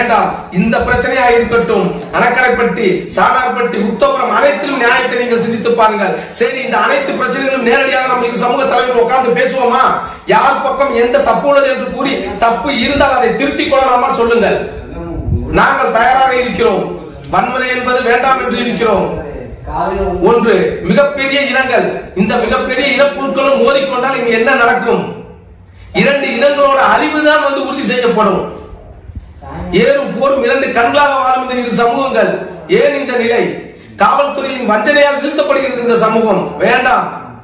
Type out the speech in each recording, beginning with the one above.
வேண்டாம் இந்த பிரச்சனையா இருக்கட்டும் அணக்கரைப்பட்டி சாணார்பட்டி உத்தபுரம் அனைத்திலும் நியாயத்தை நீங்கள் சிந்தித்து பாருங்கள் சரி இந்த அனைத்து பிரச்சனைகளும் நேரடியாக நம்ம இந்த சமூக தலைவர்கள் உட்கார்ந்து பேசுவோமா யார் பக்கம் எந்த தப்பு உள்ளது என்று கூறி தப்பு இருந்தால் அதை திருத்திக் கொள்ளலாமா சொல்லுங்கள் நாங்கள் தயாராக இருக்கிறோம் வன்முறை என்பது வேண்டாம் என்று இருக்கிறோம் ஒன்று மிகப்பெரிய இனங்கள் இந்த மிகப்பெரிய இனக்குழுக்களும் மோதிக்கொண்டால் இங்க என்ன நடக்கும் இரண்டு இனங்களோட அழிவுதான் வந்து உறுதி செய்யப்படும் ஏறும் போரும் இரண்டு கண்களாக வாழும் இந்த இரு சமூகங்கள் ஏன் இந்த நிலை காவல்துறையின் வஞ்சனையால் வீழ்த்தப்படுகிறது இந்த சமூகம் வேண்டாம்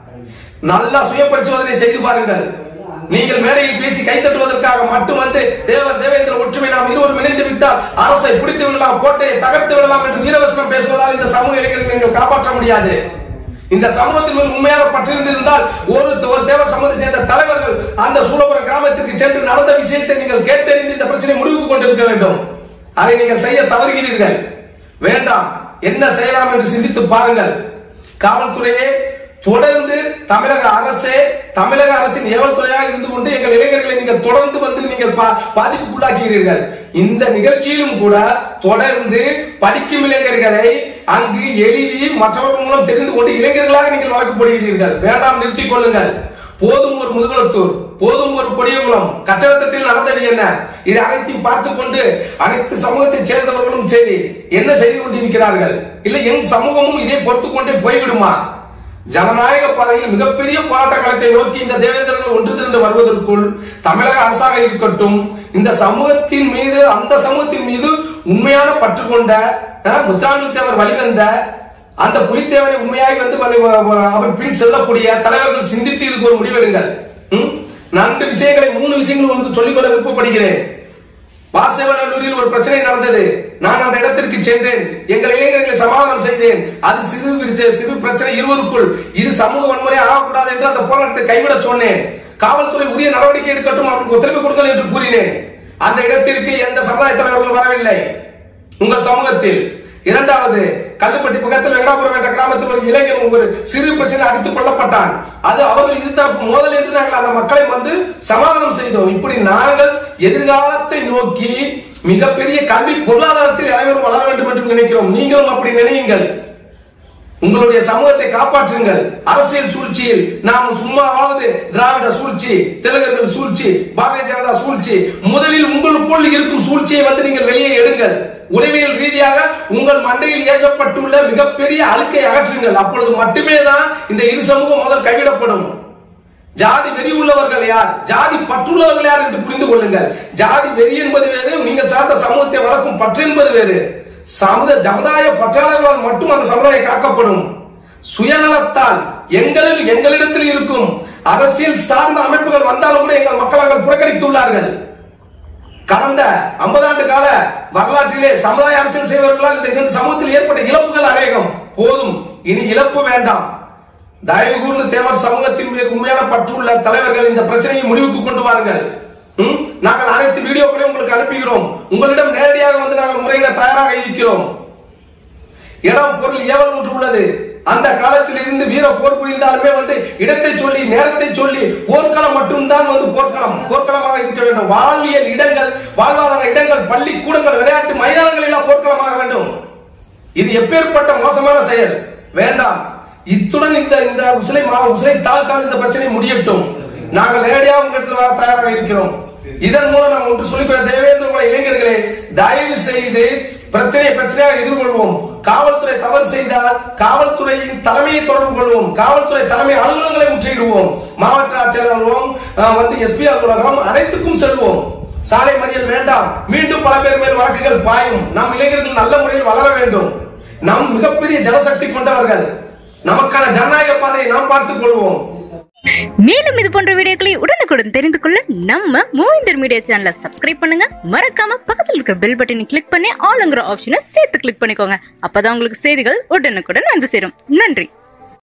நல்லா சுய பரிசோதனை செய்து பாருங்கள் நீங்கள் மேடையில் பேசி கைத்தட்டுவதற்காக மட்டும் வந்து தேவர் தேவேந்திர ஒற்றுமை நாம் இருவரும் இணைந்து விட்டால் அரசை பிடித்து விடலாம் கோட்டையை தகர்த்து விடலாம் என்று வீரவசனம் பேசுவதால் இந்த சமூக இளைஞர்களை நீங்கள் காப்பாற்ற முடியாது இந்த சமூகத்தின் மேல் உண்மையாக பற்றிருந்திருந்தால் ஒரு ஒரு தேவர் சமூகத்தை சேர்ந்த தலைவர்கள் அந்த சூழபுரம் கிராமத்திற்கு சென்று நடந்த விஷயத்தை நீங்கள் கேட்டறிந்து இந்த பிரச்சனை முடிவுக்கு கொண்டிருக்க வேண்டும் அதை நீங்கள் செய்ய தவறுகிறீர்கள் வேண்டாம் என்ன செய்யலாம் என்று சிந்தித்து பாருங்கள் காவல்துறையே தொடர்ந்து தமிழக அரசே தமிழக அரசின் ஏவல் துறையாக இருந்து கொண்டு எங்கள் இளைஞர்களை நீங்கள் தொடர்ந்து வந்து நீங்கள் பா- பாதிப்புக்குள்ளாக்குகிறீர்கள் இந்த நிகழ்ச்சியிலும் கூட தொடர்ந்து படிக்கும் இளைஞர்களை அங்கு எழுதி மற்றவர்கள் மூலம் தெரிந்து கொண்டு இளைஞர்களாக நீங்கள் வழக்கப்படுகிறீர்கள் வேண்டாம் நிறுத்திக் கொள்ளுங்கள் போதும் ஒரு முதுகுளத்தூர் போதும் ஒரு கொடியகுளம் கச்சகத்தில் நடந்தது என்ன இது அனைத்தையும் பார்த்துக் கொண்டு அனைத்து சமூகத்தைச் சேர்ந்தவர்களும் சரி என்ன செய்து கொண்டிருக்கிறார்கள் இல்லை என் சமூகமும் இதை பொறுத்துக் கொண்டே போய்விடுமா ஜனநாயக பாதையில் மிகப்பெரிய போராட்ட களத்தை நோக்கி இந்த தேவேந்திரர்கள் ஒன்று திரண்டு வருவதற்குள் தமிழக அரசாக இருக்கட்டும் இந்த சமூகத்தின் மீது அந்த சமூகத்தின் மீது உண்மையான பற்று கொண்ட அஹ், முத்தாண்டு தேவர் வழிவந்த அந்த புலித்தேவரை உண்மையாக வந்து வழி- வ- வ- அவர் பின் செல்லக்கூடிய தலைவர்கள் சிந்தித்து இதுக்கு ஒரு முடிவெடுங்கள் ம்? நான்கு விஷயங்களை மூணு விஷயங்கள் உங்களுக்கு சொல்லிக்கொள்ள விருப்பப்படுகிறேன் வாசவநல்லூரில் ஒரு பிரச்சனை நடந்தது நான் அந்த இடத்திற்கு சென்றேன் எங்கள் இளைஞர்களை சமாதானம் செய்தேன் அது சிறு விரிச்ச- சிறு பிரச்சனை இருவருக்குள் இது சமூக வன்முறை ஆகக்கூடாது என்று அந்த போராட்டத்தை கைவிட சொன்னேன் காவல்துறை உரிய நடவடிக்கை எடுக்கட்டும் அவருக்கு ஒத்துழைப்பு கொடுங்கள் என்று கூறினேன் அந்த இடத்திற்கு எந்த சமுதாய தலைவர்கள் வரவில்லை உங்கள் சமூகத்தில் இரண்டாவது கல்லுப்பட்டி பக்கத்தில் வெங்கடாபுரம் என்ற கிராமத்தில் ஒரு இளைஞன் ஒரு சிறு பிரச்சனை அடித்துக் கொல்லப்பட்டான் அது அவர்கள் இருதரப்பு மோதல் என்று நாங்கள் அந்த மக்களை வந்து சமாதானம் செய்தோம் இப்படி நாங்கள் எதிர்காலத்தை நோக்கி மிகப்பெரிய கல்வி பொருளாதாரத்தில் அனைவரும் வளர வேண்டும் என்று நினைக்கிறோம் நீங்களும் அப்படி நினையுங்கள் உங்களுடைய சமூகத்தை காப்பாற்றுங்கள் அரசியல் சூழ்ச்சியில் நாம் சும்மாவாவது திராவிட சூழ்ச்சி தெலுங்கர்கள் சூழ்ச்சி பாரதிய ஜனதா சூழ்ச்சி முதலில் உங்களுக்குள் இருக்கும் சூழ்ச்சியை வந்து நீங்கள் வெளியே எடுங்கள் உளவியல் ரீதியாக உங்கள் மண்டையில் ஏற்றப்பட்டுள்ள மிகப்பெரிய அழுக்கை அகற்றுங்கள் அப்பொழுது மட்டுமே தான் இந்த இரு சமூகம் முதல் கைவிடப்படும் ஜாதி வெறி உள்ளவர்கள் யார் ஜாதி பற்றுள்ளவர்கள் யார் என்று புரிந்து கொள்ளுங்கள் ஜாதி வெறி என்பது வேறு நீங்கள் சார்ந்த சமூகத்தை வளர்க்கும் பற்று என்பது வேறு சமுத சமுதாய பற்றாளர்களால் மட்டும் அந்த சமுதாயம் காக்கப்படும் சுயநலத்தால் எங்களில் எங்களிடத்தில் இருக்கும் அரசியல் சார்ந்த அமைப்புகள் வந்தாலும் கூட எங்கள் மக்களாக புறக்கணித்துள்ளார்கள் கடந்த 50 ஆண்டு கால வரலாற்றிலே சமுதாய அரசியல் செய்வர்களால் இந்த இரண்டு சமூகத்தில் ஏற்பட்ட இழப்புகள் அநேகம் போதும் இனி இழப்பு வேண்டாம் தயவு கூர்ந்து தேவர் சமூகத்தின் மீது உண்மையான பற்றுள்ள தலைவர்கள் இந்த பிரச்சனையை முடிவுக்கு கொண்டு வாருங்கள் ம்? நாங்கள் அனைத்து வீடியோக்களையும் உங்களுக்கு அனுப்புகிறோம் உங்களிடம் நேரடியாக வந்து நாங்கள் முறையிட தயாராக இருக்கிறோம் இடம் பொருள் ஏவல் ஒன்று உள்ளது அந்த காலத்தில் இருந்து வீர போர் புரிந்தாலுமே வந்து இடத்தை சொல்லி நேரத்தை சொல்லி போர்க்களம் மட்டும்தான் வந்து போர்க்களம் போர்க்களமாக இருக்க வேண்டும் வாழ்வியல் இடங்கள் வாழ்வாதார இடங்கள் பள்ளி கூடங்கள் விளையாட்டு மைதானங்கள் எல்லாம் போர்க்களமாக வேண்டும் இது எப்பேற்பட்ட மோசமான செயல் வேண்டாம் இத்துடன் இந்த இந்த உசிலை மா உசிலை தாழ்கால் இந்த பிரச்சனை முடியட்டும் நாங்கள் நேரடியாக உங்களிடத்தில் வர தயாராக இருக்கிறோம் இதன் மூலம் நாம் ஒன்று சொல்லிக்கிற தேவேந்திர குல இளைஞர்களே தயவு செய்து பிரச்சனையை பிரச்சனையாக எதிர்கொள்வோம் காவல்துறை தவறு செய்தால் காவல்துறையின் தலைமையை தொடர்பு கொள்வோம் காவல்துறை தலைமை அலுவலகங்களை முற்றிடுவோம் மாவட்ட ஆட்சியர் அலுவலகம் அஹ், வந்து எஸ்பி அலுவலகம் அனைத்துக்கும் செல்வோம் சாலை மறியல் வேண்டாம் மீண்டும் பல பேர் மேல் வழக்குகள் பாயும் நம் இளைஞர்கள் நல்ல முறையில் வளர வேண்டும் நாம் மிகப்பெரிய ஜனசக்தி கொண்டவர்கள் நமக்கான ஜனநாயக பாதையை நாம் பார்த்துக் கொள்வோம் மேலும் இது போன்ற வீடியோக்களை உடனுக்குடன் தெரிந்து கொள்ள நம்ம மூவிந்தர் மீடியா சேனலை சப்ஸ்கிரைப் பண்ணுங்க மறக்காம பக்கத்தில் இருக்கிற பெல் பட்டனை கிளிக் பண்ணி ஆளுங்கிற ஆப்ஷனை சேர்த்து கிளிக் பண்ணிக்கோங்க அப்பதான் உங்களுக்கு செய்திகள் உடனுக்குடன் வந்து சேரும் நன்றி